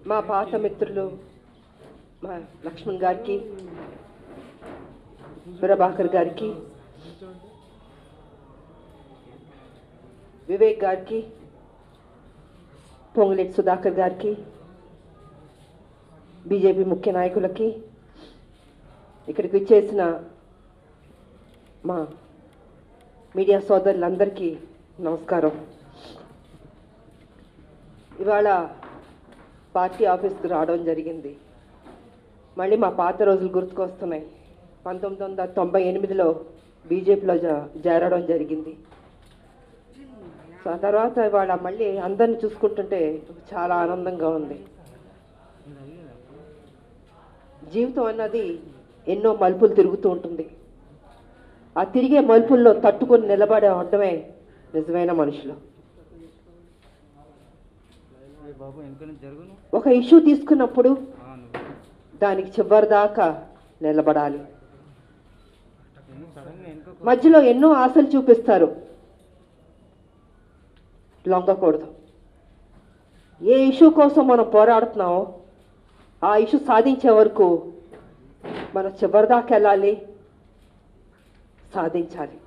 మా పాత మిత్రులు మా లక్ష్మణ్ గారికి ప్రభాకర్ గారికి వివేక్ గారికి పొంగులేటి సుధాకర్ గారికి బీజేపీ ముఖ్య నాయకులకి ఇక్కడికి విచ్చేసిన మా మీడియా సోదరులందరికీ నమస్కారం ఇవాళ పార్టీ ఆఫీస్కి రావడం జరిగింది మళ్ళీ మా పాత రోజులు గుర్తుకొస్తున్నాయి పంతొమ్మిది వందల తొంభై ఎనిమిదిలో బీజేపీలో జా చేరడం జరిగింది సో ఆ తర్వాత ఇవాళ మళ్ళీ అందరిని చూసుకుంటుంటే చాలా ఆనందంగా ఉంది జీవితం అన్నది ఎన్నో మలుపులు తిరుగుతూ ఉంటుంది ఆ తిరిగే మలుపుల్లో తట్టుకొని నిలబడే ఉండమే నిజమైన మనుషులు ఏ బాబు వెనుక జరుగును ఒక ఇష్యూ తీసుకున్నప్పుడు ఆ, నువ్వు దానికి చివరి దాకా నిలబడాలి ఎందుకు సడన్గా వెనుక మధ్యలో ఎన్నో ఆశలు చూపిస్తారు లొంగకూడదు ఏ ఇష్యూ కోసం మనం పోరాడుతున్నామో ఆ ఇష్యూ సాధించే వరకు మనం చివరిదాకా వెళ్ళాలి సాధించాలి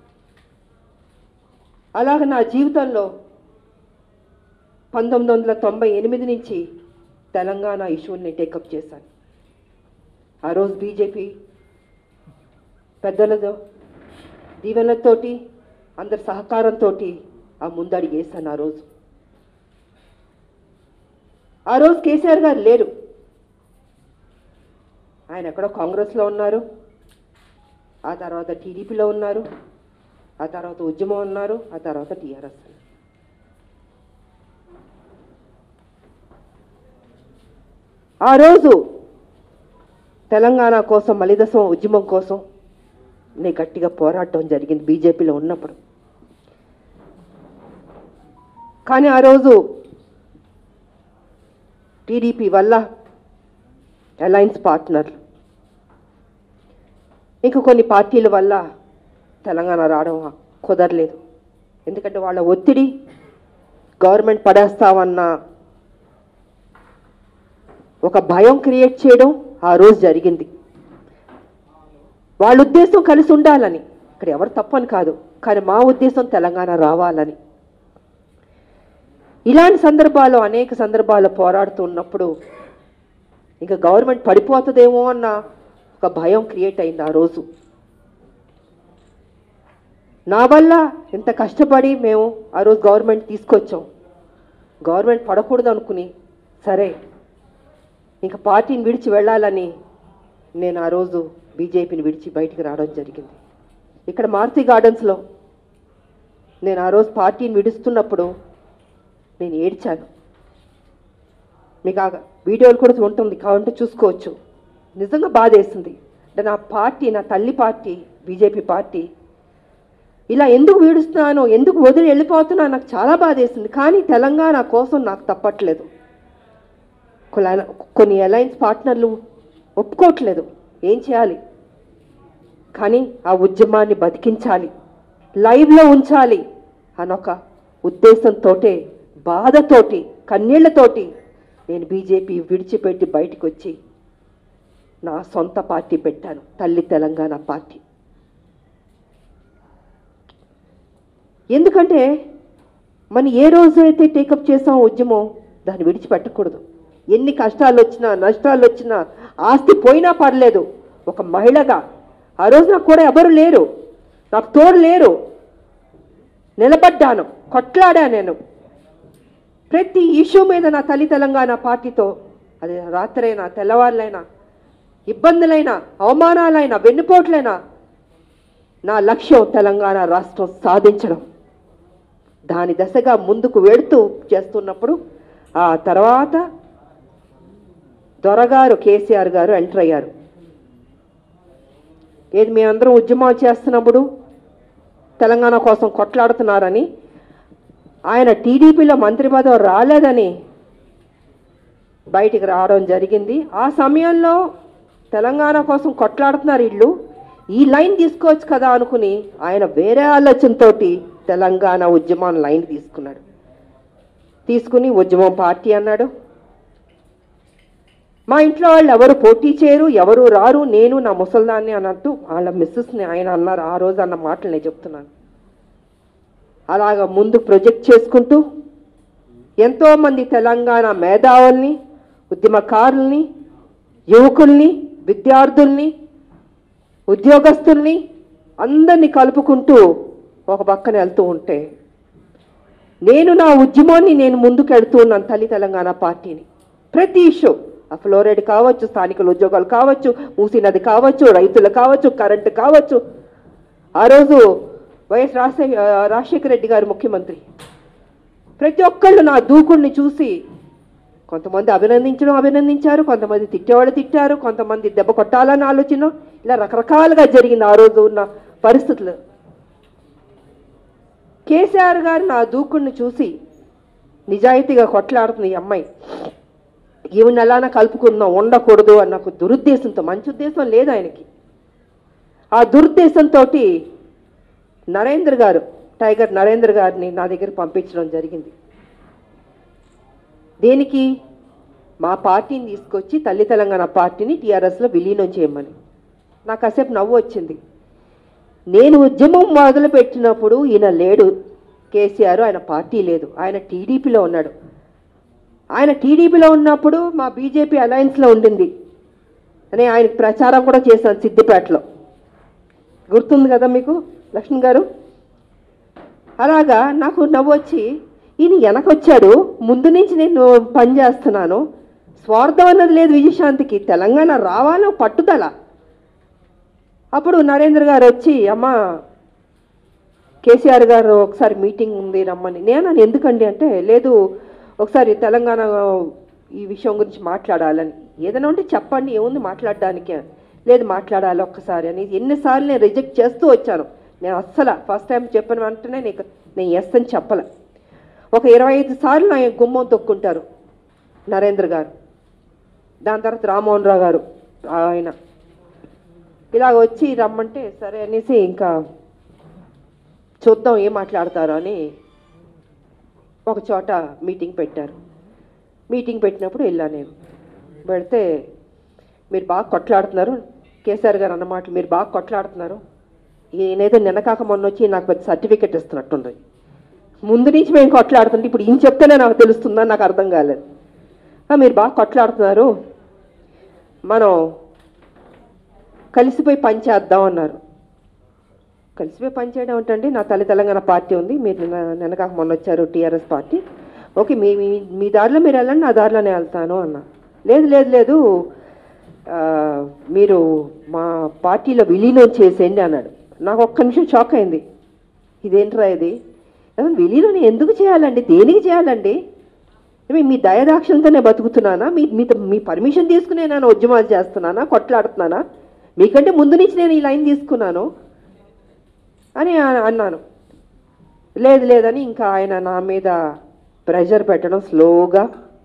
అలాగ నా జీవితంలో పంతొమ్మిది వందల తొంభై ఎనిమిది నుంచి తెలంగాణ ఇష్యూని టేకప్ చేశాను ఆ రోజు బీజేపీ పెద్దలతో దీవెనలతోటి అందరి సహకారంతో ఆ ముందడుగు వేశాను ఆ రోజు ఆ రోజు కేసీఆర్ గారు లేరు ఆయన ఎక్కడో కాంగ్రెస్లో ఉన్నారు ఆ తర్వాత టీడీపీలో ఉన్నారు ఆ తర్వాత ఉద్యమం ఉన్నారు ఆ తర్వాత టీఆర్ఎస్ ఆ రోజు తెలంగాణ కోసం మలిదశం ఉద్యమం కోసం నేను గట్టిగా పోరాడటం జరిగింది బీజేపీలో ఉన్నప్పుడు కానీ ఆ రోజు టీడీపీ వల్ల అలయన్స్ పార్ట్నర్లు ఇంకా కొన్ని పార్టీల వల్ల తెలంగాణ రావడం కుదరలేదు ఎందుకంటే వాళ్ళ ఒత్తిడి గవర్నమెంట్ పడేస్తామన్న ఒక భయం క్రియేట్ చేయడం ఆ రోజు జరిగింది వాళ్ళ ఉద్దేశం కలిసి ఉండాలని ఇక్కడ ఎవరు తప్పని కాదు కానీ మా ఉద్దేశం తెలంగాణ రావాలని ఇలాంటి సందర్భాల్లో అనేక సందర్భాల్లో పోరాడుతూ ఉన్నప్పుడు ఇంకా గవర్నమెంట్ పడిపోతుందేమో అన్న ఒక భయం క్రియేట్ అయింది ఆ రోజు నా వల్ల ఇంత కష్టపడి మేము ఆ రోజు గవర్నమెంట్ తీసుకొచ్చాం గవర్నమెంట్ పడకూడదు అనుకుని సరే ఇంకా పార్టీని విడిచి వెళ్ళాలని నేను ఆ రోజు బీజేపీని విడిచి బయటికి రావడం జరిగింది ఇక్కడ మారుతి గార్డెన్స్లో నేను ఆ రోజు పార్టీని విడుస్తున్నప్పుడు నేను ఏడ్చాను మీకు ఆ వీడియోలు కూడా ఉంటుంది కావాలంటే చూసుకోవచ్చు నిజంగా బాధ వేసింది అంటే నా పార్టీ నా తల్లి పార్టీ బీజేపీ పార్టీ ఇలా ఎందుకు వీడుస్తున్నానో ఎందుకు వదిలి వెళ్ళిపోతున్నా నాకు చాలా బాధ వేసింది కానీ తెలంగాణ కోసం నాకు తప్పట్లేదు కొన్ని కొన్ని అలయన్స్ పార్ట్నర్లు ఒప్పుకోవట్లేదు ఏం చేయాలి కానీ ఆ ఉద్యమాన్ని బతికించాలి లైవ్లో ఉంచాలి అనొక ఉద్దేశంతో బాధతోటి కన్నీళ్లతోటి నేను బీజేపీ విడిచిపెట్టి బయటకు వచ్చి నా సొంత పార్టీ పెట్టాను తల్లి తెలంగాణ పార్టీ ఎందుకంటే మనం ఏ రోజు అయితే టేకప్ చేసామో ఉద్యమం దాన్ని విడిచిపెట్టకూడదు ఎన్ని కష్టాలు వచ్చినా నష్టాలు వచ్చినా ఆస్తి పోయినా పర్లేదు ఒక మహిళగా ఆ రోజు నాకు కూడా ఎవరు లేరు నాకు తోడు లేరు నిలబడ్డాను కొట్లాడా నేను ప్రతి ఇష్యూ మీద నా తల్లి తెలంగాణ పార్టీతో అది రాత్రైనా తెల్లవారులైనా ఇబ్బందులైనా అవమానాలైనా వెన్నుపోట్లైనా నా లక్ష్యం తెలంగాణ రాష్ట్రం సాధించడం దాని దశగా ముందుకు వెళుతూ చేస్తున్నప్పుడు ఆ తర్వాత దొరగారు కేసీఆర్ గారు ఎంటర్ అయ్యారు ఏది మేమందరం ఉద్యమాలు చేస్తున్నప్పుడు తెలంగాణ కోసం కొట్లాడుతున్నారని ఆయన టీడీపీలో మంత్రి పదవి రాలేదని బయటికి రావడం జరిగింది ఆ సమయంలో తెలంగాణ కోసం కొట్లాడుతున్నారు ఇళ్ళు ఈ లైన్ తీసుకోవచ్చు కదా అనుకుని ఆయన వేరే ఆలోచనతోటి తెలంగాణ ఉద్యమం లైన్ తీసుకున్నాడు తీసుకుని ఉద్యమం పార్టీ అన్నాడు మా ఇంట్లో వాళ్ళు ఎవరు పోటీ చేయరు ఎవరు రారు నేను నా ముసల్దాన్ని అన్నట్టు వాళ్ళ మిస్సెస్ని ఆయన అన్నారు ఆ రోజు అన్న మాటలు నేను చెప్తున్నాను అలాగ ముందు ప్రొజెక్ట్ చేసుకుంటూ ఎంతోమంది తెలంగాణ మేధావుల్ని ఉద్యమకారుల్ని యువకుల్ని విద్యార్థుల్ని ఉద్యోగస్తుల్ని అందరినీ కలుపుకుంటూ ఒక పక్కన వెళ్తూ ఉంటే నేను నా ఉద్యమాన్ని నేను ముందుకు వెళ్తూ ఉన్నాను తల్లి తెలంగాణ పార్టీని ప్రతి ఇష్యూ ఆ ఫ్లోరైడ్ కావచ్చు స్థానికుల ఉద్యోగాలు కావచ్చు మూసీ నది కావచ్చు రైతులు కావచ్చు కరెంటు కావచ్చు ఆ రోజు వైఎస్ రాజశేఖర రాజశేఖర రెడ్డి గారు ముఖ్యమంత్రి ప్రతి ఒక్కళ్ళు నా దూకుడిని చూసి కొంతమంది అభినందించడం అభినందించారు కొంతమంది తిట్టేవాళ్ళు తిట్టారు కొంతమంది దెబ్బ కొట్టాలని ఆలోచన ఇలా రకరకాలుగా జరిగింది ఆ రోజు ఉన్న పరిస్థితులు కేసీఆర్ గారు నా దూకుడిని చూసి నిజాయితీగా కొట్లాడుతుంది ఈ అమ్మాయి ఈవిని అలానే కలుపుకుందాం ఉండకూడదు అన్న ఒక దురుద్దేశంతో మంచి ఉద్దేశం లేదు ఆయనకి ఆ దురుద్దేశంతో నరేంద్ర గారు టైగర్ నరేంద్ర గారిని నా దగ్గర పంపించడం జరిగింది దేనికి మా పార్టీని తీసుకొచ్చి తల్లి తెలంగాణ పార్టీని టీఆర్ఎస్లో విలీనం చేయమని నాకు కాసేపు నవ్వు వచ్చింది నేను ఉద్యమం మొదలు పెట్టినప్పుడు ఈయన లేడు కేసీఆర్ ఆయన పార్టీ లేదు ఆయన టీడీపీలో ఉన్నాడు ఆయన టీడీపీలో ఉన్నప్పుడు మా బీజేపీ అలయన్స్లో ఉండింది అని ఆయనకు ప్రచారం కూడా చేశాను సిద్దిపేటలో గుర్తుంది కదా మీకు లక్ష్మణ్ గారు అలాగా నాకు నవ్వు వచ్చి ఈయన వెనకొచ్చాడు ముందు నుంచి నేను పని చేస్తున్నాను స్వార్థం అన్నది లేదు విజయశాంతికి తెలంగాణ రావాలో పట్టుదల అప్పుడు నరేంద్ర గారు వచ్చి అమ్మ కేసీఆర్ గారు ఒకసారి మీటింగ్ ఉంది రమ్మని నేను ఎందుకండి అంటే లేదు ఒకసారి తెలంగాణ ఈ విషయం గురించి మాట్లాడాలని ఏదైనా ఉంటే చెప్పండి ఏముంది మాట్లాడడానికి లేదు మాట్లాడాలి ఒక్కసారి అని ఎన్నిసార్లు నేను రిజెక్ట్ చేస్తూ వచ్చాను నేను అస్సలు ఫస్ట్ టైం చెప్పిన వెంటనే నీకు నేను ఎస్ అని చెప్పలే ఒక ఇరవై ఐదు సార్లు నా గుమ్మం తొక్కుంటారు నరేంద్ర గారు దాని తర్వాత రామ్మోహన్ రావు గారు ఆయన ఇలాగ వచ్చి రమ్మంటే సరే అనేసి ఇంకా చూద్దాం ఏం మాట్లాడతారు అని ఒక చోట మీటింగ్ పెట్టారు మీటింగ్ పెట్టినప్పుడు వెళ్ళాను నేను పెడితే మీరు బాగా కొట్లాడుతున్నారు కేసీఆర్ గారు అన్నమాట మీరు బాగా కొట్లాడుతున్నారు ఈయనేదో నిన్నకాక మొన్న వచ్చి నాకు పెద్ద సర్టిఫికెట్ ఇస్తున్నట్టుంది ముందు నుంచి మేము కొట్లాడుతుంటే ఇప్పుడు ఈయన చెప్తేనే నాకు తెలుస్తుందని నాకు అర్థం కాలేదు "ఆ, మీరు బాగా కొట్లాడుతున్నారు మనం కలిసిపోయి పని చేద్దాం అన్నారు కలిసిపోయి పని చేయడం ఏంటండి నా తల్లి తెలంగాణ పార్టీ ఉంది మీరు నిన్న నిన్నకాక మొన్న వచ్చారు టీఆర్ఎస్ పార్టీ ఓకే మీ మీ- మీ దారిలో మీరు వెళ్ళండి నా దారిలోనే వెళ్తాను అన్న లేదు లేదు లేదు ఆ, మీరు మా పార్టీలో విలీనం చేసేయండి అన్నాడు నాకు ఒక్క నిమిషం షాక్ అయింది ఇదేంట్రా ఇది అసలు విలీనం ఎందుకు చేయాలండి దేనికి చేయాలండి ఏమి మీ దయదాక్షంతోనే బతుకుతున్నానా మీ మీ మీ పర్మిషన్ తీసుకునే నేను ఉద్యమాలు చేస్తున్నానా కొట్లాడుతున్నానా మీకంటే ముందు నుంచి నేను ఈ లైన్ తీసుకున్నాను అని ఆ- అన్నాను లేదు లేదని ఇంకా ఆయన నా మీద ప్రెషర్ పెట్టడం స్లోగా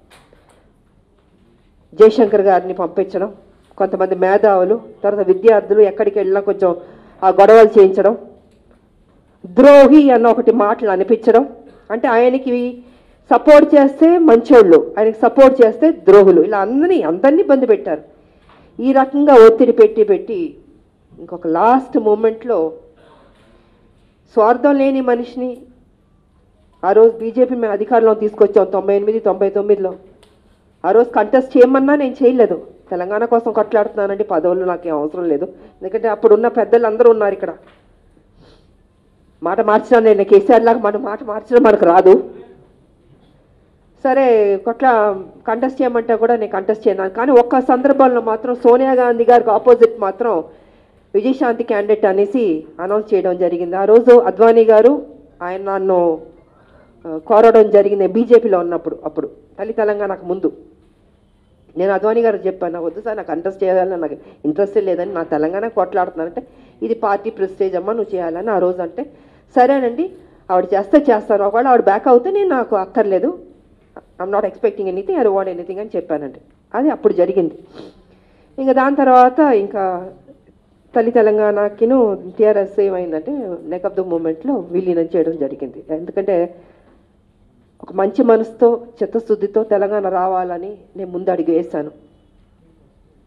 జయశంకర్ గారిని పంపించడం కొంతమంది మేధావులు తర్వాత విద్యార్థులు ఎక్కడికి వెళ్ళినా కొంచెం ఆ గొడవలు చేయించడం ద్రోహి అన్న ఒకటి మాటలు అనిపించడం అంటే ఆయనకి సపోర్ట్ చేస్తే మంచోళ్ళు ఆయనకి సపోర్ట్ చేస్తే ద్రోహులు ఇలా అందరినీ అందరినీ ఇబ్బంది పెట్టారు ఈ రకంగా ఒత్తిడి పెట్టి పెట్టి ఇంకొక లాస్ట్ మూమెంట్లో స్వార్థం లేని మనిషిని ఆ రోజు బీజేపీ మేము అధికారంలో తీసుకొచ్చాం తొంభై ఎనిమిది తొంభై తొమ్మిదిలో ఆ రోజు కంటెస్ట్ చేయమన్నా నేను చేయలేదు తెలంగాణ కోసం కొట్లాడుతున్నానండి పదవులు నాకేం అవసరం లేదు ఎందుకంటే అప్పుడున్న పెద్దలు అందరూ ఉన్నారు ఇక్కడ మాట మార్చినా నేను కేసీఆర్ లాగా మన మాట మార్చడం మనకు రాదు సరే కొట్ల కంటెస్ట్ చేయమంటే కూడా నేను కంటెస్ట్ చేయను కానీ ఒక్క సందర్భంలో మాత్రం సోనియా గాంధీ గారికి ఆపోజిట్ మాత్రం విజయశాంతి క్యాండిడేట్ అనేసి అనౌన్స్ చేయడం జరిగింది ఆ రోజు అద్వానీ గారు ఆయన నన్ను ఆ, కోరడం జరిగింది బీజేపీలో ఉన్నప్పుడు అప్పుడు తల్లి తెలంగాణకు ముందు నేను అద్వానీ గారు చెప్పాను నాకు వద్దు సార్ నాకు కంటెస్ట్ చేయాలని నాకు ఇంట్రెస్ట్ లేదని నా తెలంగాణ కొట్లాడుతున్నానంటే ఇది పార్టీ ప్రెస్టేజ్ అమ్మా నువ్వు చేయాలని ఆ రోజు అంటే సరేనండి ఆవిడ చేస్తే చేస్తాను ఒకవేళ ఆవిడ బ్యాక్ అవుతే నేను నాకు అక్కర్లేదు I'm not expecting anything I want anything అని చెప్పానండి అది అప్పుడు జరిగింది ఇంకా దాని తర్వాత ఇంకా తల్లి తెలంగాణకిను టీఆర్ఎస్ ఏమైందంటే నెక్ ఆఫ్ ద మూమెంట్లో విలీనం చేయడం జరిగింది ఎందుకంటే ఒక మంచి మనసుతో చిత్తశుద్ధితో తెలంగాణ రావాలని నేను ముందు అడుగు వేశాను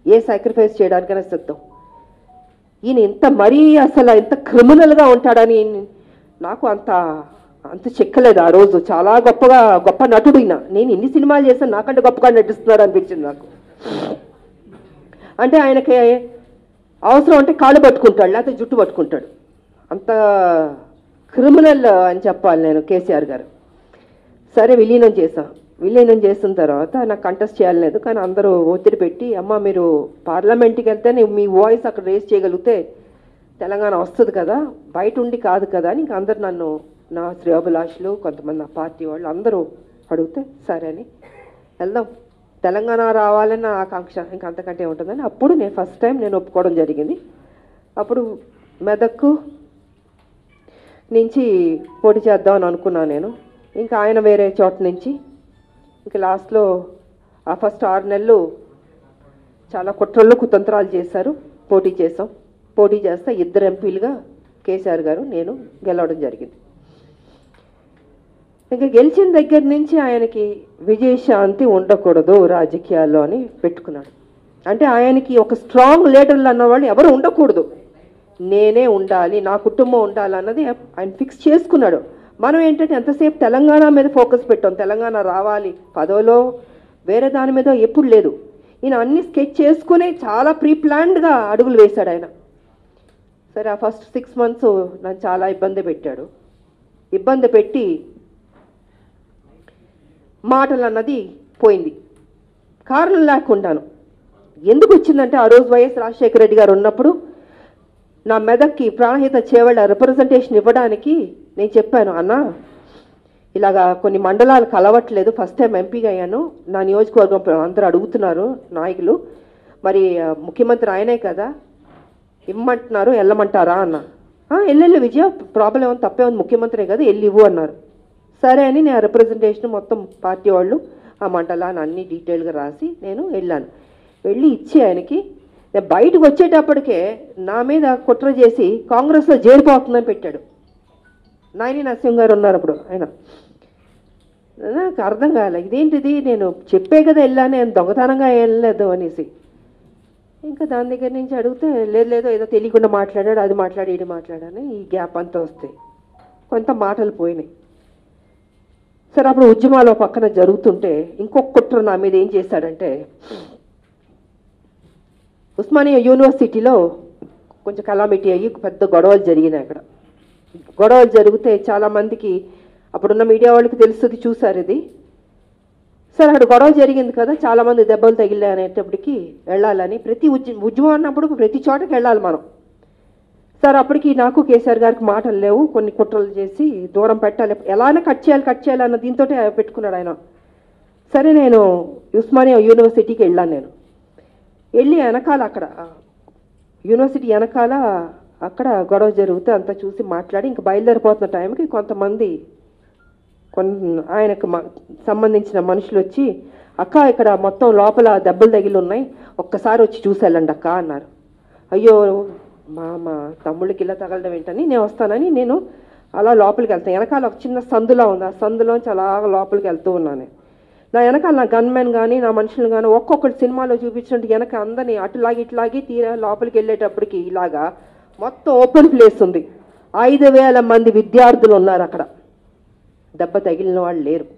ఏ సాక్రిఫైస్ చేయడానికైనా సిద్ధం ఈయన ఇంత మరీ అసలు ఇంత క్రిమినల్గా ఉంటాడని నాకు అంత అంత చెక్కలేదు ఆ రోజు చాలా గొప్పగా గొప్ప నటుడు ఈయన నేను ఎన్ని సినిమాలు చేశాను నాకంటే గొప్పగా నటిస్తున్నాడు అనిపించింది నాకు అంటే ఆయనకి అవసరం అంటే కాళ్ళు పట్టుకుంటాడు లేకపోతే జుట్టు పట్టుకుంటాడు అంత క్రిమినల్ అని చెప్పాలి నేను కేసీఆర్ గారు సరే విలీనం చేశాం విలీనం చేసిన తర్వాత నాకు కంటెస్ట్ చేయాలలేదు కానీ అందరూ ఒత్తిడి పెట్టి అమ్మ మీరు పార్లమెంట్కి వెళ్తే మీ వాయిస్ అక్కడ రేస్ చేయగలిగితే తెలంగాణ వస్తుంది కదా బయట ఉండి కాదు కదా అని ఇంక అందరు నన్ను నా శ్రేయోభిలాషులు కొంతమంది నా పార్టీ వాళ్ళు అందరూ అడిగితే సరే అని వెళ్దాం తెలంగాణ రావాలన్న ఆకాంక్ష ఇంకా అంతకంటే ఉంటుందని అప్పుడు నేను ఫస్ట్ టైం నేను ఒప్పుకోవడం జరిగింది అప్పుడు మెదక్కు నుంచి పోటీ చేద్దామని అనుకున్నాను నేను ఇంకా ఆయన వేరే చోట నుంచి ఇంకా లాస్ట్లో ఆ ఫస్ట్ ఆరు నెలలు చాలా కుట్రలు కుతంత్రాలు చేశారు పోటీ చేసాం పోటీ చేస్తే ఇద్దరు ఎంపీలుగా కేసీఆర్ గారు నేను గెలవడం జరిగింది ఇంకా గెలిచిన దగ్గర నుంచి ఆయనకి విజయశాంతి ఉండకూడదు రాజకీయాల్లో అని పెట్టుకున్నాడు అంటే ఆయనకి ఒక స్ట్రాంగ్ లీడర్లు అన్నవాళ్ళు ఎవరు ఉండకూడదు నేనే ఉండాలి నా కుటుంబం ఉండాలి అన్నది ఆయన ఫిక్స్ చేసుకున్నాడు మనం ఏంటంటే ఎంతసేపు తెలంగాణ మీద ఫోకస్ పెట్టాం తెలంగాణ రావాలి పదవిలో వేరే దాని మీద ఎప్పుడు లేదు ఈయన అన్ని స్కెచ్ చేసుకునే చాలా ప్రీ ప్లాన్డ్గా అడుగులు వేశాడు ఆయన సరే ఆ ఫస్ట్ సిక్స్ మంత్స్ నన్ను చాలా ఇబ్బంది పెట్టాడు ఇబ్బంది పెట్టి మాటలు అన్నది పోయింది కారణం లేకుండాను ఎందుకు వచ్చిందంటే ఆ రోజు వైఎస్ రాజశేఖర రెడ్డి గారు ఉన్నప్పుడు నా మెదక్కి ప్రాణహిత చేవళ్ళ రిప్రజెంటేషన్ ఇవ్వడానికి నేను చెప్పాను అన్న ఇలాగా కొన్ని మండలాలు కలవట్లేదు ఫస్ట్ టైం ఎంపీగా అయ్యాను నా నియోజకవర్గం అందరూ అడుగుతున్నారు నాయకులు మరి ఆ, ముఖ్యమంత్రి ఆయనే కదా ఇమ్మంటున్నారు వెళ్ళమంటారా అన్న "ఆ, ఎల్లెళ్ళు విజయ ప్రాబ్లం ఏమో తప్పే ఉంది ముఖ్యమంత్రి కదా వెళ్ళి ఇవ్వు అన్నారు సరే అని నేను రిప్రజెంటేషన్ మొత్తం పార్టీ వాళ్ళు ఆ మండలాన్ని అన్ని డీటెయిల్గా రాసి నేను వెళ్ళాను వెళ్ళి ఇచ్చి ఆయనకి నేను బయటకు వచ్చేటప్పటికే నా మీద కుట్ర చేసి కాంగ్రెస్లో చేరిపోతుందని పెట్టాడు నాయని నరసింహ గారు ఉన్నారు అప్పుడు ఆయన నాకు అర్థం కాలే ఇదేంటిది నేను చెప్పే కదా వెళ్ళాను నేను దొంగతనంగా వెళ్ళలేదు అనేసి ఇంకా దాని దగ్గర నుంచి అడిగితే లేదు లేదో ఏదో తెలియకుండా మాట్లాడాడు అది మాట్లాడి ఇది మాట్లాడాను ఈ గ్యాప్ అంతా వస్తాయి కొంత మాటలు పోయినాయి సరే అప్పుడు ఉద్యమాలు ఓ పక్కన జరుగుతుంటే ఇంకొక కుట్ర నా మీద ఏం చేశాడంటే ఉస్మానియా యూనివర్సిటీలో కొంచెం కలామిటీ అయ్యి పెద్ద గొడవలు జరిగినాయి అక్కడ గొడవలు జరిగితే చాలా మందికి అప్పుడున్న మీడియా వాళ్ళకి తెలుస్తుంది చూసారు ఇది సరే అక్కడ గొడవ జరిగింది కదా చాలా మంది దెబ్బలు తగిలాయి అనేటప్పటికి వెళ్ళాలని ప్రతి ఉద్య ఉద్యమం అన్నప్పుడు ప్రతి చోటకి వెళ్ళాలి మనం సార్ అప్పటికి నాకు కేసీఆర్ గారికి మాటలు లేవు కొన్ని కుట్రలు చేసి దూరం పెట్టాలి ఎలానే కట్ చేయాలి కట్ చేయాలి అన్న దీంతో పెట్టుకున్నాడు ఆయన సరే నేను ఉస్మానియా యూనివర్సిటీకి వెళ్ళాను నేను వెళ్ళి వెనకాల అక్కడ ఆ, యూనివర్సిటీ వెనకాల అక్కడ గొడవ జరిగితే అంతా చూసి మాట్లాడి ఇంక బయలుదేరిపోతున్న టైంకి కొంతమంది కొన్ ఆయనకు మ- సంబంధించిన మనుషులు వచ్చి అక్క ఇక్కడ మొత్తం లోపల దెబ్బలు తగిలి ఉన్నాయి ఒక్కసారి వచ్చి చూసి వెళ్ళండి అక్క అన్నారు అయ్యో మా మా తమ్ముళ్ళకి ఇలా తగలడం ఏంటని నేను వస్తానని నేను అలా లోపలికి వెళ్తాను వెనకాల ఒక చిన్న సందులా ఉంది ఆ సందులోంచి అలా లోపలికి వెళ్తూ ఉన్నాను నా వెనకాల నా గన్మెన్ కానీ నా మనుషులు కానీ ఒక్కొక్కటి సినిమాలో చూపించినట్టు వెనక అందరినీ అటులాగి ఇట్లాగి తీరా లోపలికి వెళ్ళేటప్పటికి ఇలాగా మొత్తం ఓపెన్ ప్లేస్ ఉంది ఐదు వేల మంది విద్యార్థులు ఉన్నారు అక్కడ దెబ్బ తగిలిన వాళ్ళు లేరు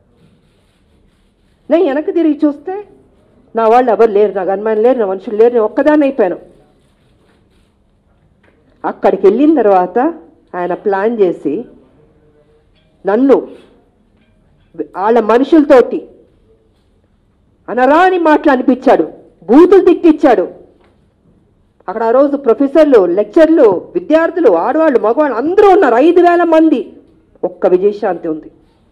నేను వెనక్కి తిరిగి చూస్తే నా వాళ్ళు ఎవరు లేరు నా గన్మ్యాన్ లేరు నా మనుషులు లేరు నేను ఒక్కదాన్ని అయిపోయాను అక్కడికి వెళ్ళిన తర్వాత ఆయన ప్లాన్ చేసి నన్ను వాళ్ళ మనుషులతోటి అనరాని మాటలు అనిపించాడు బూతులు తిట్టించాడు అక్కడ ఆ రోజు ప్రొఫెసర్లు లెక్చర్లు విద్యార్థులు ఆడవాళ్ళు మగవాళ్ళు అందరూ ఉన్నారు ఐదు వేల మంది ఒక్క విజయశాంతి ఉంది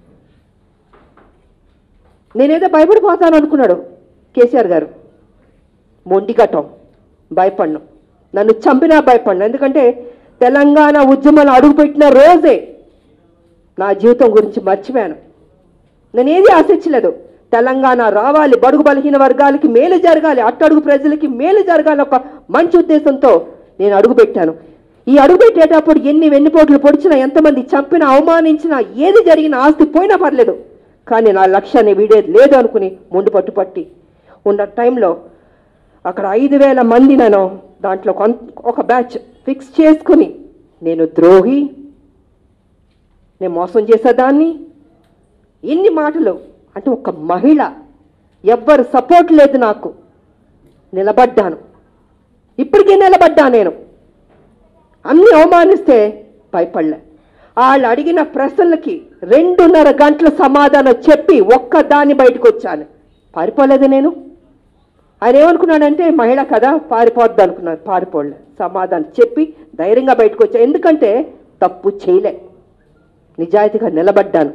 నేనేదో భయపడిపోతాను అనుకున్నాడు కేసీఆర్ గారు మొండిగటం భయపడ్ను నన్ను చంపినా భయపడ్ను ఎందుకంటే తెలంగాణ ఉద్యమాలు అడుగుపెట్టిన రోజే నా జీవితం గురించి మర్చిపోయాను నేనేది ఆశించలేదు తెలంగాణ రావాలి బడుగు బలహీన వర్గాలకి మేలు జరగాలి అట్టడుగు ప్రజలకి మేలు జరగాలి ఒక మంచి ఉద్దేశంతో నేను అడుగుపెట్టాను ఈ అడుగుపెట్టేటప్పుడు ఎన్ని వెన్నుపోట్లు పొడిచినా ఎంతమంది చంపినా అవమానించినా ఏది జరిగినా ఆస్తి పోయినా పర్లేదు కానీ నా లక్ష్యాన్ని వీడేది లేదు అనుకుని ముందు పట్టుపట్టి ఉన్న టైంలో అక్కడ ఐదు వేల మంది నేను దాంట్లో కొంత ఒక బ్యాచ్ ఫిక్స్ చేసుకుని నేను ద్రోహి నేను మోసం చేసేదాన్ని ఇన్ని మాటలు అంటే ఒక మహిళ ఎవ్వరు సపోర్ట్ లేదు నాకు నిలబడ్డాను ఇప్పటికీ నిలబడ్డా నేను అన్ని అవమానిస్తే భయపడలే వాళ్ళు అడిగిన ప్రశ్నలకి రెండున్నర గంటల సమాధానం చెప్పి ఒక్క దాన్ని బయటకు వచ్చాను పారిపోలేదు నేను ఆయన ఏమనుకున్నాడంటే మహిళ కదా పారిపోద్ది అనుకున్నాను పారిపోలే సమాధానం చెప్పి ధైర్యంగా బయటకు వచ్చా ఎందుకంటే తప్పు చేయలే నిజాయితీగా నిలబడ్డాను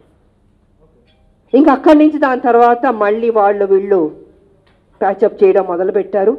ఇంకా అక్కడి నుంచి దాని తర్వాత మళ్ళీ వాళ్ళు వీళ్ళు ప్యాచప్ చేయడం మొదలుపెట్టారు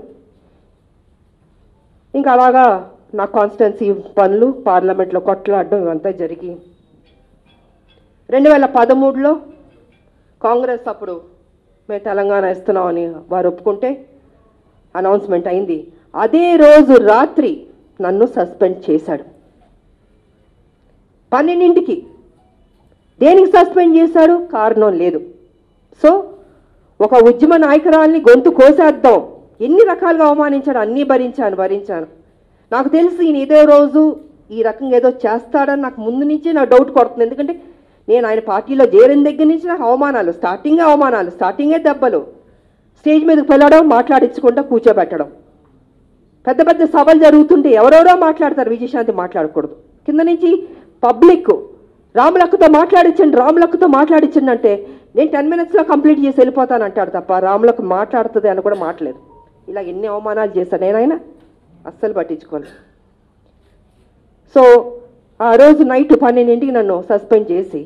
ఇంకా అలాగా నా కాన్స్టిట్యున్సీ పనులు పార్లమెంట్లో కొట్లాడడం ఇవంతా జరిగి రెండు వేల పదమూడులో కాంగ్రెస్ అప్పుడు మేము తెలంగాణ ఇస్తున్నామని వారు ఒప్పుకుంటే అనౌన్స్మెంట్ అయింది అదే రోజు రాత్రి నన్ను సస్పెండ్ చేశాడు పన్నెండింటికి దేనికి సస్పెండ్ చేశాడు కారణం లేదు సో ఒక ఉద్యమ నాయకురాల్ని గొంతు కోసేద్దాం ఎన్ని రకాలుగా అవమానించాడు అన్నీ భరించాను భరించాను నాకు తెలిసి ఈయన ఇదే రోజు ఈ రకంగా ఏదో చేస్తాడని నాకు ముందు నుంచే నాకు డౌట్ కొడుతుంది ఎందుకంటే నేను ఆయన పార్టీలో చేరిన దగ్గర నుంచి నాకు అవమానాలు స్టార్టింగే అవమానాలు స్టార్టింగే దెబ్బలు స్టేజ్ మీదకి వెళ్ళడం మాట్లాడించకుండా కూర్చోబెట్టడం పెద్ద పెద్ద సభలు జరుగుతుంటే ఎవరెవరో మాట్లాడతారు విజయశాంతి మాట్లాడకూడదు కింద నుంచి పబ్లిక్ రాములక్కతో మాట్లాడించండి రాములక్కతో మాట్లాడించండి అంటే నేను టెన్ మినిట్స్లో కంప్లీట్ చేసి వెళ్ళిపోతాను అంటాడు తప్ప రాములకు మాట్లాడుతుంది అని కూడా మాట్లాడలేదు ఇలా ఎన్ని అవమానాలు చేశాను నేనైనా అస్సలు పట్టించుకోలేదు సో ఆ రోజు నైట్ పన్నెండింటికి నన్ను సస్పెండ్ చేసి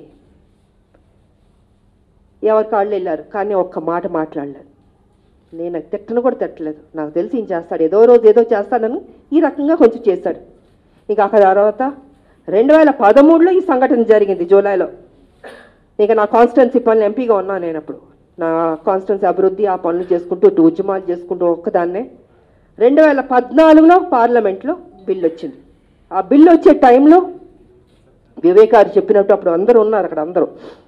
ఎవరి కాళ్ళు వెళ్ళారు కానీ ఒక్క మాట మాట్లాడలేదు నేను తిట్టను కూడా తిట్టలేదు నాకు తెలిసి ఈయన చేస్తాడు ఏదో రోజు ఏదో చేస్తాడని ఈ రకంగా కొంచెం చేశాడు ఇక ఆ తర్వాత రెండు వేల పదమూడులో ఈ సంఘటన జరిగింది జూలైలో ఇక నా కాన్స్టిట్యున్సీ పనులు ఎంపీగా ఉన్నాను నేను అప్పుడు నా కాన్స్టిట్యున్సీ అభివృద్ధి ఆ పనులు చేసుకుంటూ ఇటు ఉద్యమాలు చేసుకుంటూ ఒక్కదాన్నే రెండు వేల పద్నాలుగులో పార్లమెంట్లో బిల్లు వచ్చింది ఆ బిల్లు వచ్చే టైంలో వివేక్ గారు చెప్పినట్టు అప్పుడు అందరూ ఉన్నారు అక్కడ అందరూ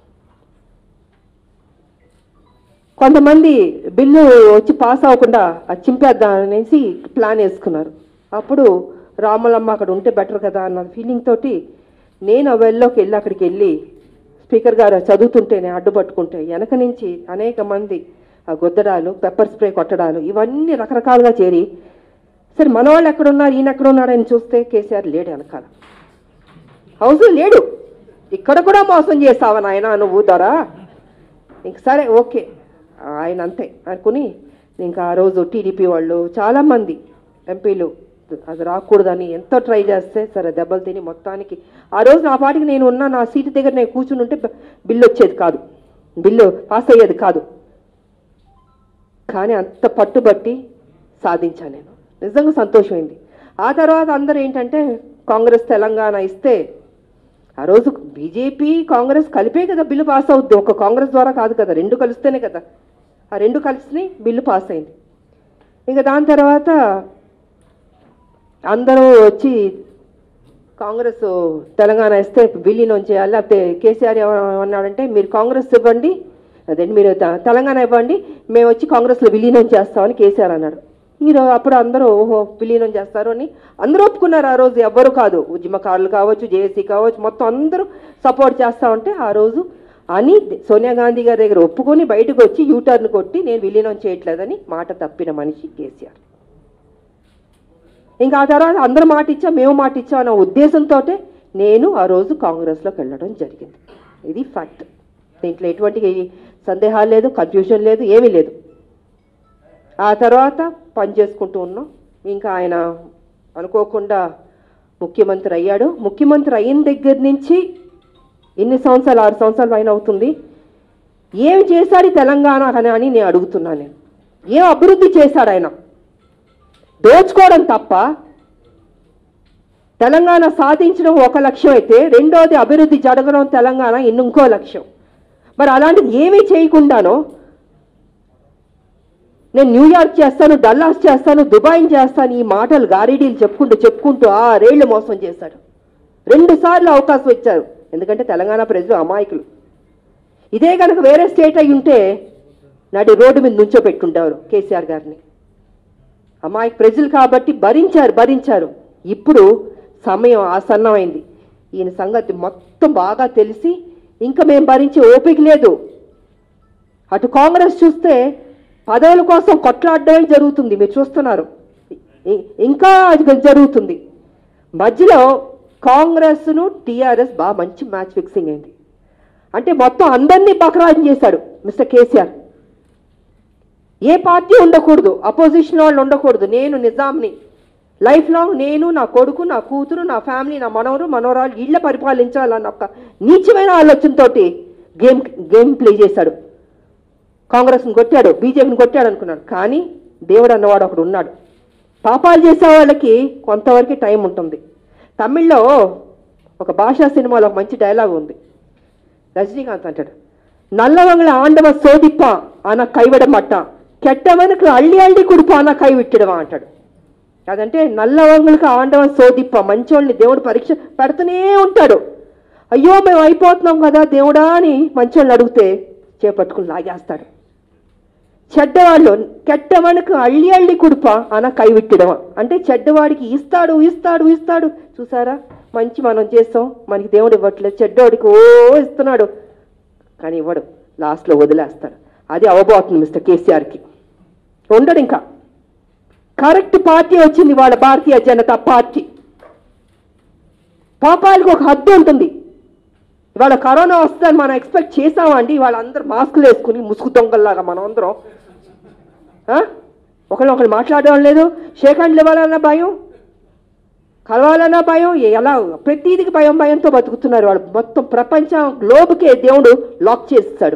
కొంతమంది బిల్లు వచ్చి పాస్ అవ్వకుండా అది చింపేద్దాం అనేసి ప్లాన్ వేసుకున్నారు అప్పుడు రామలమ్మ అక్కడ ఉంటే బెటర్ కదా అన్న ఫీలింగ్ తోటి నేను ఆ వెల్లోకి వెళ్ళి అక్కడికి వెళ్ళి స్పీకర్ గారు చదువుతుంటే నేను అడ్డుపట్టుకుంటే వెనక నుంచి అనేక మంది ఆ గుద్దడాలు పెప్పర్ స్ప్రే కొట్టడాలు ఇవన్నీ రకరకాలుగా చేరి సరే మన వాళ్ళు ఎక్కడున్నారు ఈయన ఎక్కడున్నాడు అని చూస్తే కేసీఆర్ లేడు వెనకాల హౌస్లో లేడు ఇక్కడ కూడా మోసం చేస్తావా నాయన నువ్వు ధర ఇంక సరే ఓకే ఆయన అంతే అనుకుని ఇంకా ఆ రోజు టీడీపీ వాళ్ళు చాలామంది ఎంపీలు అది రాకూడదని ఎంతో ట్రై చేస్తే సరే దెబ్బలు తిని మొత్తానికి ఆ రోజు నా పాటికి నేను ఉన్న నా సీటు దగ్గర నేను కూర్చుని ఉంటే బ- బిల్లు వచ్చేది కాదు బిల్లు పాస్ అయ్యేది కాదు కానీ అంత పట్టుబట్టి సాధించాను నేను నిజంగా సంతోషమైంది ఆ తర్వాత అందరూ ఏంటంటే కాంగ్రెస్ తెలంగాణ ఇస్తే ఆ రోజు బీజేపీ కాంగ్రెస్ కలిపే కదా బిల్లు పాస్ అవుద్ది ఒక కాంగ్రెస్ ద్వారా కాదు కదా రెండు కలిస్తేనే కదా ఆ రెండు కలిసి బిల్లు పాస్ అయింది ఇంకా దాని తర్వాత అందరూ వచ్చి కాంగ్రెస్ తెలంగాణ ఇస్తే విలీనం చేయాలి లేకపోతే కేసీఆర్ ఏమన్నాడంటే మీరు కాంగ్రెస్ ఇవ్వండి అదేంటి మీరు త- తెలంగాణ ఇవ్వండి మేము వచ్చి కాంగ్రెస్లో విలీనం చేస్తామని కేసీఆర్ అన్నాడు ఈరోజు అప్పుడు అందరూ ఓహో విలీనం చేస్తారు అని అందరూ ఒప్పుకున్నారు ఆ రోజు ఎవ్వరు కాదు ఉద్యమకారులు కావచ్చు జేఏసీ కావచ్చు మొత్తం అందరూ సపోర్ట్ చేస్తా ఉంటే ఆ రోజు అని సోనియా గాంధీ గారి దగ్గర ఒప్పుకొని బయటకు వచ్చి యూటర్న్ కొట్టి నేను విలీనం చేయట్లేదని మాట తప్పిన మనిషి కేసీఆర్ ఇంకా ఆ తర్వాత అందరూ మాట ఇచ్చా మేము మాట ఇచ్చాం అన్న ఉద్దేశంతో నేను ఆ రోజు కాంగ్రెస్లోకి వెళ్ళడం జరిగింది ఇది ఫ్యాక్ట్ దీంట్లో ఎటువంటి సందేహాలు లేదు కన్ఫ్యూజన్ లేదు ఏమీ లేదు ఆ తర్వాత పని చేసుకుంటూ ఉన్నాం ఇంకా ఆయన అనుకోకుండా ముఖ్యమంత్రి అయ్యాడు ముఖ్యమంత్రి అయిన దగ్గర నుంచి ఎన్ని సంవత్సరాలు ఆరు సంవత్సరాలు పైన అవుతుంది ఏం చేశాడు ఈ తెలంగాణ అని అని నేను అడుగుతున్నాను నేను ఏం అభివృద్ధి చేశాడు ఆయన దోచుకోవడం తప్ప తెలంగాణ సాధించడం ఒక లక్ష్యం అయితే రెండోది అభివృద్ధి జరగడం తెలంగాణ ఇంకో లక్ష్యం మరి అలాంటిది ఏమీ చేయకుండానో నేను న్యూయార్క్ చేస్తాను డల్లాస్ చేస్తాను దుబాయ్ చేస్తాను ఈ మాటలు గారిడీలు చెప్పుకుంటూ చెప్పుకుంటూ ఆరేళ్లు మోసం చేశాడు రెండు సార్లు అవకాశం ఇచ్చారు ఎందుకంటే తెలంగాణ ప్రజలు అమాయకులు ఇదే కనుక వేరే స్టేట్ అయి ఉంటే నాటి రోడ్డు మీద నుంచో పెట్టుండేవారు కేసీఆర్ గారిని అమాయక ప్రజలు కాబట్టి భరించారు భరించారు ఇప్పుడు సమయం ఆసన్నమైంది ఈయన సంగతి మొత్తం బాగా తెలిసి ఇంకా మేము భరించే ఓపిక లేదు అటు కాంగ్రెస్ చూస్తే పదవుల కోసం కొట్లాడడమే జరుగుతుంది మీరు చూస్తున్నారు ఇ- ఇంకా అది జరుగుతుంది మధ్యలో కాంగ్రెస్ను టీఆర్ఎస్ బాగా మంచి మ్యాచ్ ఫిక్సింగ్ అయింది అంటే మొత్తం అందరినీ బకరాజం చేశాడు మిస్టర్ కేసీఆర్ ఏ పార్టీ ఉండకూడదు అపోజిషన్ వాళ్ళు ఉండకూడదు నేను నిజాంని లైఫ్ లాంగ్ నేను నా కొడుకు నా కూతురు నా ఫ్యామిలీ నా మనవరు మనవరాలు ఇళ్ళ పరిపాలించాలన్న ఒక నీచమైన ఆలోచనతోటి గేమ్ గేమ్ ప్లే చేశాడు కాంగ్రెస్ని కొట్టాడు బీజేపీని కొట్టాడు అనుకున్నాడు కానీ దేవుడు అన్నవాడు ఒకడు ఉన్నాడు పాపాలు చేసే వాళ్ళకి కొంతవరకు టైం ఉంటుంది తమిళ్లో ఒక భాషా సినిమాలో ఒక మంచి డైలాగ్ ఉంది ரஜினிகாந்த் అంటాడు நல்லவங்களை ஆண்டவன் சோதிப்பான் ஆனா கைவிட மாட்டான் கெட்டவனுக்கு அள்ளி அள்ளி கொடுப்பான் ஆனா கைவிட்டுடுவான் అంటాడు అదంటే నల్లవంగులకు ఆండవన్ సోదిప్ప మంచోళ్ళని దేవుడు పరీక్ష పెడుతూనే ఉంటాడు అయ్యో మేము అయిపోతున్నాం కదా దేవుడా అని మంచోళ్ళని అడిగితే చేపట్టుకుని లాగేస్తాడు చెడ్డవాళ్ళు కెట్టవనుకు అళ్ళి అళ్ళి కుడుప అన కైవిట్టడం అంటే చెడ్డవాడికి ఇస్తాడు ఇస్తాడు ఇస్తాడు చూసారా మంచి మనం చేస్తాం మనకి దేవుడు ఇవ్వట్లేదు చెడ్డవాడికి ఓ ఇస్తున్నాడు కానీ ఇవ్వడు లాస్ట్లో వదిలేస్తాడు అది అవబోతుంది మిస్టర్ కేసీఆర్కి ఉండడు ఇంకా కరెక్ట్ పార్టీ వచ్చింది వాళ్ళ భారతీయ జనతా పార్టీ పాపాలకు ఒక హద్దు ఉంటుంది ఇవాళ కరోనా వస్తుందని మనం ఎక్స్పెక్ట్ చేసామండి ఇవాళ అందరూ మాస్కులు వేసుకుని ముసుగు దొంగల్లాగా మనం అందరం ఆ? ఒకళ్ళు ఒకళ్ళు మాట్లాడడం లేదు షేక్ హ్యాండ్లు ఇవ్వాలన్నా భయం కలవాలన్నా భయం ఎలా ప్రతిదికి భయం భయంతో బతుకుతున్నారు వాళ్ళు మొత్తం ప్రపంచం గ్లోబ్కే దేవుడు లాక్ చేస్తాడు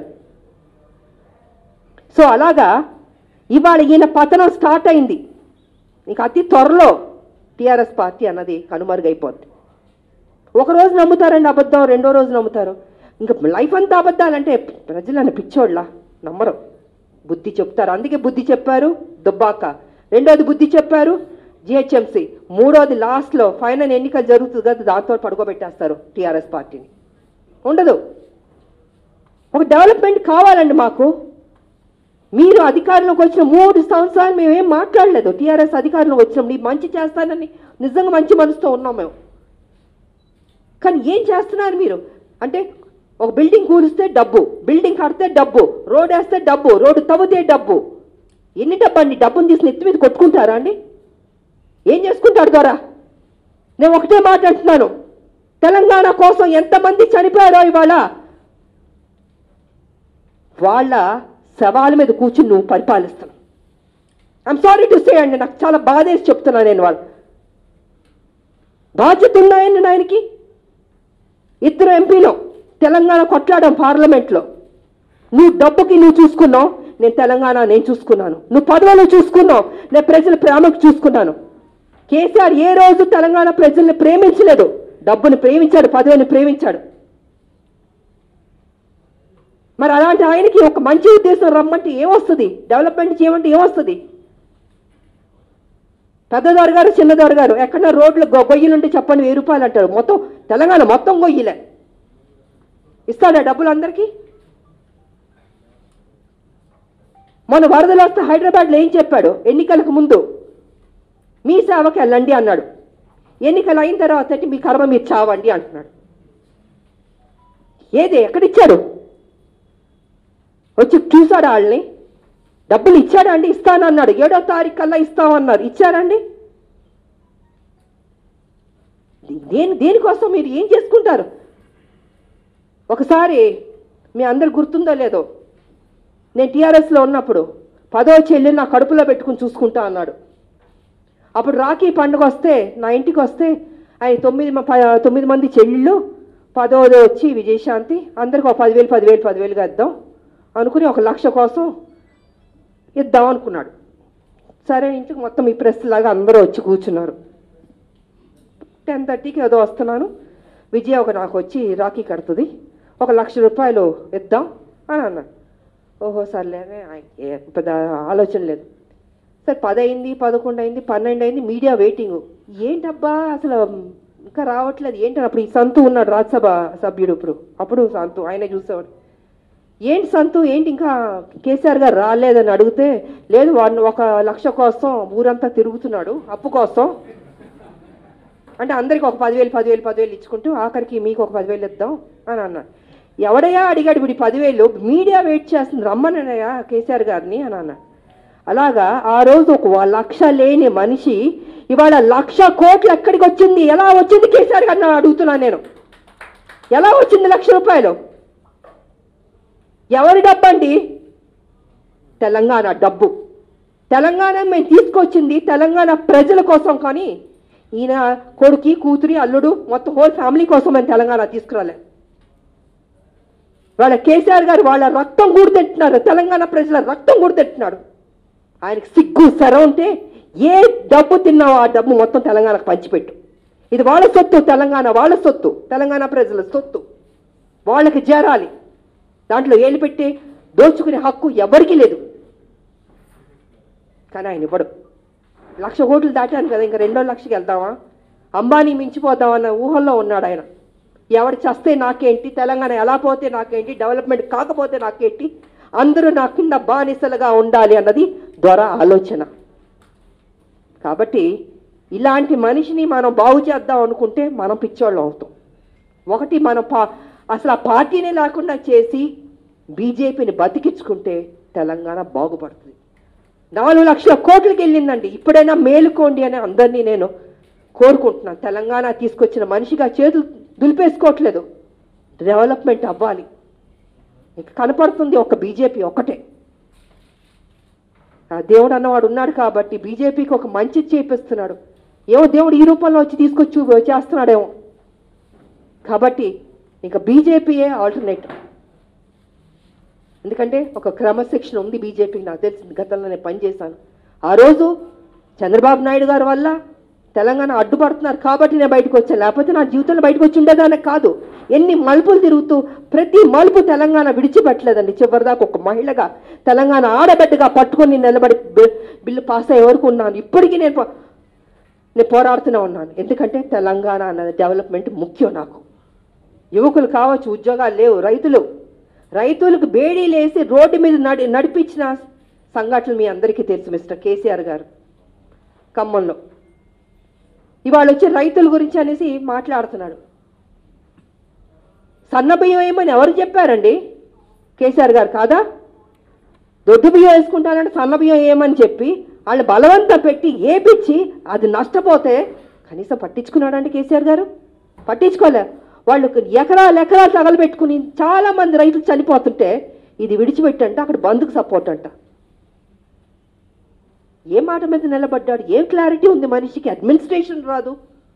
సో అలాగా ఇవాళ ఈయన పతనం స్టార్ట్ అయింది ఇంకా అతి త్వరలో టీఆర్ఎస్ పార్టీ అన్నది కనుమరుగైపోద్ది ఒక రోజు నమ్ముతారండి అబద్ధం రెండో రోజు నమ్ముతారు ఇంకా లైఫ్ అంతా అబద్ధాలంటే ప్రజలను పిచ్చోళ్ళ నమ్మరు బుద్ధి చెప్తారు అందుకే బుద్ధి చెప్పారు దుబ్బాక రెండోది బుద్ధి చెప్పారు జిహెచ్ఎంసి మూడోది లాస్ట్లో ఫైనల్ ఎన్నికలు జరుగుతుంది కదా దాంతో పడుకోబెట్టేస్తారు టీఆర్ఎస్ పార్టీని ఉండదు ఒక డెవలప్మెంట్ కావాలండి మాకు మీరు అధికారంలోకి వచ్చిన మూడు సంవత్సరాలు మేమేం మాట్లాడలేదు టీఆర్ఎస్ అధికారంలోకి వచ్చినాం నీ మంచి చేస్తానని నిజంగా మంచి మనసుతో ఉన్నాం మేము కానీ ఏం చేస్తున్నారు మీరు అంటే ఒక బిల్డింగ్ కూలిస్తే డబ్బు బిల్డింగ్ కడితే డబ్బు రోడ్ వేస్తే డబ్బు రోడ్డు తవ్వితే డబ్బు ఎన్ని డబ్బు అండి డబ్బుని తీసి నెత్తి మీద కొట్టుకుంటారా అండి ఏం చేసుకుంటారు ద్వారా నేను ఒకటే మాట్లాడుతున్నాను తెలంగాణ కోసం ఎంతమంది చనిపోయారో ఇవాళ వాళ్ళ శవాల మీద కూర్చుని నువ్వు పరిపాలిస్తున్నావు ఐఎమ్ సారీ టు సే అండి నాకు చాలా బాధేసి చెప్తున్నాను నేను వాళ్ళు బాధ్యత ఉన్నాయండి ఆయనకి ఇద్దరు ఎంపీలు తెలంగాణ కొట్లాడడం పార్లమెంట్లో నువ్వు డబ్బుకి నువ్వు చూసుకున్నావు నేను తెలంగాణ నేను చూసుకున్నాను నువ్వు పదవులు చూసుకున్నావు నేను ప్రజల ప్రేమకు చూసుకున్నాను కేసీఆర్ ఏ రోజు తెలంగాణ ప్రజల్ని ప్రేమించలేదు డబ్బుని ప్రేమించాడు పదవిని ప్రేమించాడు మరి అలాంటి ఆయనకి ఒక మంచి ఉద్దేశం రమ్మంటే ఏమొస్తుంది డెవలప్మెంట్ చేయమంటే ఏమొస్తుంది పెద్దదారు గారు చిన్నదారు గారు ఎక్కడన్నా రోడ్లు గొ- గొయ్యలుంటే చెప్పండి వెయ్యి రూపాయలు అంటారు మొత్తం తెలంగాణ మొత్తం గొయ్యలే ఇస్తాడా డబ్బులు అందరికీ మొన్న వరదలు వస్తే హైదరాబాద్లో ఏం చెప్పాడు ఎన్నికలకు ముందు మీ సేవకి వెళ్ళండి అన్నాడు ఎన్నికలు అయిన తర్వాత అంటే మీ కర్మ మీరు చావండి అంటున్నాడు ఏది ఎక్కడిచ్చాడు వచ్చి చూసాడా వాళ్ళని డబ్బులు ఇచ్చాడా అండి ఇస్తానన్నాడు ఏడో తారీఖు కల్లా ఇస్తామన్నారు ఇచ్చారండి దేని దేనికోసం మీరు ఏం చేసుకుంటారు ఒకసారి మీ అందరు గుర్తుందో లేదో నేను టీఆర్ఎస్లో ఉన్నప్పుడు పదో చెల్లి నా కడుపులో పెట్టుకుని చూసుకుంటా అన్నాడు అప్పుడు రాఖీ పండుగ వస్తే నా ఇంటికి వస్తే ఆయన తొమ్మిది మ- ప- తొమ్మిది మంది చెల్లెళ్ళు పదోది వచ్చి విజయశాంతి అందరికి ఒక పదివేలు పదివేలు పదివేలుగా ఇద్దాం అనుకుని ఒక లక్ష కోసం ఇద్దాం అనుకున్నాడు సరే ఇంటికి మొత్తం ఈ ప్రెస్ లాగా అందరూ వచ్చి కూర్చున్నారు టెన్ థర్టీకి ఏదో వస్తున్నాను విజయ ఒక నాకు వచ్చి రాఖీ కడుతుంది ఒక లక్ష రూపాయలు ఇద్దాం అని అన్నాడు ఓహో సర్లే అని ఆయనకి ఏ పెద్ద ఆలోచన లేదు సరే పది అయింది పదకొండు అయింది పన్నెండు అయింది మీడియా వెయిటింగ్ ఏంటబ్బా అసలు ఇంకా రావట్లేదు ఏంటని అప్పుడు ఈ సంతు ఉన్నాడు రాజ్యసభ సభ్యుడు ఇప్పుడు అప్పుడు సంతు ఆయన చూసేవాడు ఏంటి సంతు ఏంటి ఇంకా కేసీఆర్ గారు రాలేదని అడిగితే లేదు వాడిని ఒక లక్ష కోసం ఊరంతా తిరుగుతున్నాడు అప్పు కోసం అంటే అందరికి ఒక పదివేలు పదివేలు పదివేలు ఇచ్చుకుంటూ ఆఖరికి మీకు ఒక పదివేలు ఇద్దాం అని అన్నాడు ఎవడయ్యా అడిగాడు ఇప్పుడు ఈ పదివేలు మీడియా వెయిట్ చేస్తుంది రమ్మనయ్యా కేసీఆర్ గారిని అని అన్నాడు అలాగా ఆ రోజు ఒక వా- లక్ష లేని మనిషి ఇవాళ లక్ష కోట్లు ఎక్కడికి వచ్చింది ఎలా వచ్చింది కేసీఆర్ గారిని అడుగుతున్నాను నేను ఎలా వచ్చింది లక్ష రూపాయలు ఎవరి డబ్బండి తెలంగాణ డబ్బు తెలంగాణ మేము తీసుకొచ్చింది తెలంగాణ ప్రజల కోసం కానీ ఈయన కొడుకి కూతురి అల్లుడు మొత్తం హోల్ ఫ్యామిలీ కోసం మేము తెలంగాణ తీసుకురాలే వాళ్ళ కేసీఆర్ గారు వాళ్ళ రక్తం కూడతెట్టున్నారు తెలంగాణ ప్రజల రక్తం కూడతెట్టున్నాడు ఆయనకి సిగ్గు సర ఉంటే ఏ డబ్బు తిన్నావో ఆ డబ్బు మొత్తం తెలంగాణకు పంచిపెట్టు ఇది వాళ్ళ సొత్తు తెలంగాణ వాళ్ళ సొత్తు తెలంగాణ ప్రజల సొత్తు వాళ్ళకి చేరాలి దాంట్లో ఏళ్ళు పెట్టి దోచుకునే హక్కు ఎవరికీ లేదు కానీ ఆయన ఇవ్వడు లక్ష కోట్లు దాటాను కదా ఇంకా రెండో లక్షకి వెళ్దామా అంబానీ మించిపోతామన్న ఊహల్లో ఉన్నాడు ఆయన ఎవడు చస్తే నాకేంటి తెలంగాణ ఎలా పోతే నాకేంటి డెవలప్మెంట్ కాకపోతే నాకేంటి అందరూ నా కింద బానిసలుగా ఉండాలి అన్నది దొర ఆలోచన కాబట్టి ఇలాంటి మనిషిని మనం బాగు చేద్దాం అనుకుంటే మనం పిచ్చోళ్ళం అవుతాం ఒకటి మనం పా అసలు ఆ పార్టీనే లేకుండా చేసి బీజేపీని బతికించుకుంటే తెలంగాణ బాగుపడుతుంది నాలుగు లక్షల కోట్లకి వెళ్ళిందండి ఇప్పుడైనా మేలుకోండి అని అందరినీ నేను కోరుకుంటున్నాను తెలంగాణ తీసుకొచ్చిన మనిషిగా చేతులు దులిపేసుకోవట్లేదు డెవలప్మెంట్ అవ్వాలి ఇక కనపడుతుంది ఒక బీజేపీ ఒక్కటే ఆ దేవుడు అన్నవాడు ఉన్నాడు కాబట్టి బీజేపీకి ఒక మంచి చేపిస్తున్నాడు ఏమో దేవుడు ఈ రూపంలో వచ్చి తీసుకొచ్చి చూ- చేస్తున్నాడేమో కాబట్టి ఇంకా బీజేపీయే ఆల్టర్నేటివ్ ఎందుకంటే ఒక క్రమశిక్షణ ఉంది బీజేపీకి నాకు తెలిసింది గతంలో నేను పనిచేశాను ఆ రోజు చంద్రబాబు నాయుడు గారి వల్ల తెలంగాణ అడ్డుపడుతున్నారు కాబట్టి నేను బయటకు వచ్చాను లేకపోతే నా జీవితంలో బయటకు వచ్చి ఉండేదానే కాదు ఎన్ని మలుపులు తిరుగుతూ ప్రతి మలుపు తెలంగాణ విడిచిపెట్టలేదండి చివరిదాకా ఒక మహిళగా తెలంగాణ ఆడబిడ్డగా పట్టుకొని నిలబడి బి- బిల్లు పాస్ అయ్యే వరకు ఉన్నాను ఇప్పటికీ నేను పో- నేను పోరాడుతూనే ఉన్నాను ఎందుకంటే తెలంగాణ అన్నది డెవలప్మెంట్ ముఖ్యం నాకు యువకులు కావచ్చు ఉద్యోగాలు లేవు రైతులు రైతులకు బేడీలేసి రోడ్డు మీద నడి నడిపించిన సంఘటనలు మీ అందరికీ తెలుసు మిస్టర్ కేసీఆర్ గారు ఖమ్మంలో ఇవాళ వచ్చి రైతుల గురించి అనేసి మాట్లాడుతున్నాడు సన్న బియ్యం ఏమని ఎవరు చెప్పారండి కేసీఆర్ గారు కాదా దొడ్డు బియ్యం వేసుకుంటానంటే సన్న బియ్యం ఏమని చెప్పి వాళ్ళు బలవంతం పెట్టి ఏపిచ్చి అది నష్టపోతే కనీసం పట్టించుకున్నాడండి కేసీఆర్ గారు పట్టించుకోలే వాళ్ళు ఎకరాలు ఎకరాలు తగలబెట్టుకుని చాలా మంది రైతులు చనిపోతుంటే ఇది విడిచిపెట్టంటే అక్కడ బంధుకు సపోర్ట్ అంట ఏ మాట మీద నిలబడ్డాడు ఏం క్లారిటీ ఉంది మనిషికి అడ్మినిస్ట్రేషన్ రాదు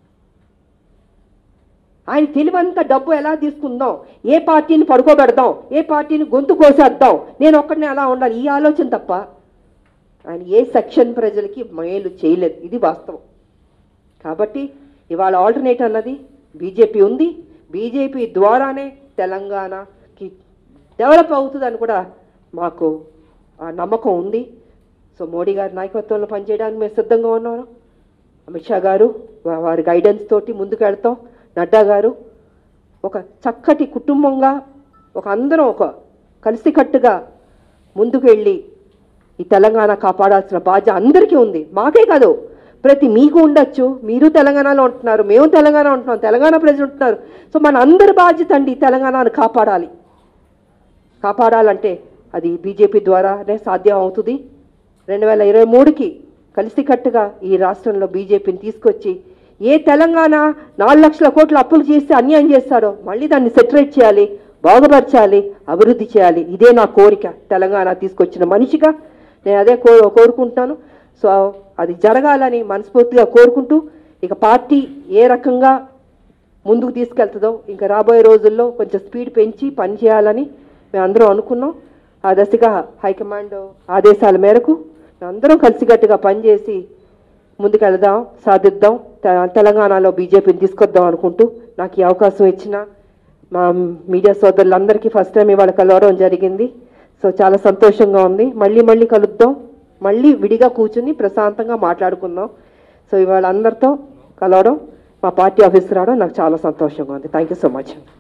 ఆయన తెలివంత డబ్బు ఎలా తీసుకుందాం ఏ పార్టీని పడుకోబెడదాం ఏ పార్టీని గొంతు కోసేద్దాం నేను ఒక్కడిని అలా ఉండాలి ఈ ఆలోచన తప్ప ఆయన ఏ సెక్షన్ ప్రజలకి మేలు చేయలేదు ఇది వాస్తవం కాబట్టి ఇవాళ ఆల్టర్నేట్ అన్నది బీజేపీ ఉంది బీజేపీ ద్వారానే తెలంగాణకి డెవలప్ అవుతుందని కూడా మాకు ఆ నమ్మకం ఉంది సో మోడీ గారి నాయకత్వంలో పనిచేయడానికి మేము సిద్ధంగా ఉన్నాను అమిత్ షా గారు వా- వారి గైడెన్స్ తోటి ముందుకు వెళ్తాం నడ్డా గారు ఒక చక్కటి కుటుంబంగా ఒక అందరం ఒక కలిసికట్టుగా ముందుకు వెళ్ళి ఈ తెలంగాణ కాపాడాల్సిన బాధ్యత అందరికీ ఉంది మాకే కాదు ప్రతి మీకు ఉండొచ్చు మీరు తెలంగాణలో ఉంటున్నారు మేము తెలంగాణ ఉంటున్నాం తెలంగాణ ప్రజలు ఉంటున్నారు సో మన అందరి బాధ్యత అండి ఈ తెలంగాణను కాపాడాలి కాపాడాలంటే అది బీజేపీ ద్వారానే సాధ్యం అవుతుంది రెండు వేల ఇరవై మూడుకి కలిసికట్టుగా ఈ రాష్ట్రంలో బీజేపీని తీసుకొచ్చి ఏ తెలంగాణ నాలుగు లక్షల కోట్ల అప్పులు చేస్తే అన్యాయం చేస్తాడో మళ్ళీ దాన్ని సెటరేట్ చేయాలి బాగుపరచాలి అభివృద్ధి చేయాలి ఇదే నా కోరిక తెలంగాణ తీసుకొచ్చిన మనిషిగా నేను అదే కో కోరుకుంటున్నాను సో అది జరగాలని మనస్ఫూర్తిగా కోరుకుంటూ ఇక పార్టీ ఏ రకంగా ముందుకు తీసుకెళ్తుందో ఇంకా రాబోయే రోజుల్లో కొంచెం స్పీడ్ పెంచి పని చేయాలని మేము అందరం అనుకున్నాం ఆ దశగా హైకమాండ్ ఆదేశాల మేరకు మేమందరం కలిసికట్టుగా పనిచేసి ముందుకు వెళదాం సాధిద్దాం తె- తెలంగాణలో బీజేపీని తీసుకొద్దాం అనుకుంటూ నాకు ఈ అవకాశం ఇచ్చిన మా మీడియా సోదరులందరికీ ఫస్ట్ టైం ఇవాళ కలవడం జరిగింది సో చాలా సంతోషంగా ఉంది మళ్ళీ మళ్ళీ కలుద్దాం మళ్ళీ విడిగా కూర్చుని ప్రశాంతంగా మాట్లాడుకుందాం సో ఇవాళ అందరితో కలవడం మా పార్టీ ఆఫీస్ రావడం నాకు చాలా సంతోషంగా ఉంది థ్యాంక్ యూ సో మచ్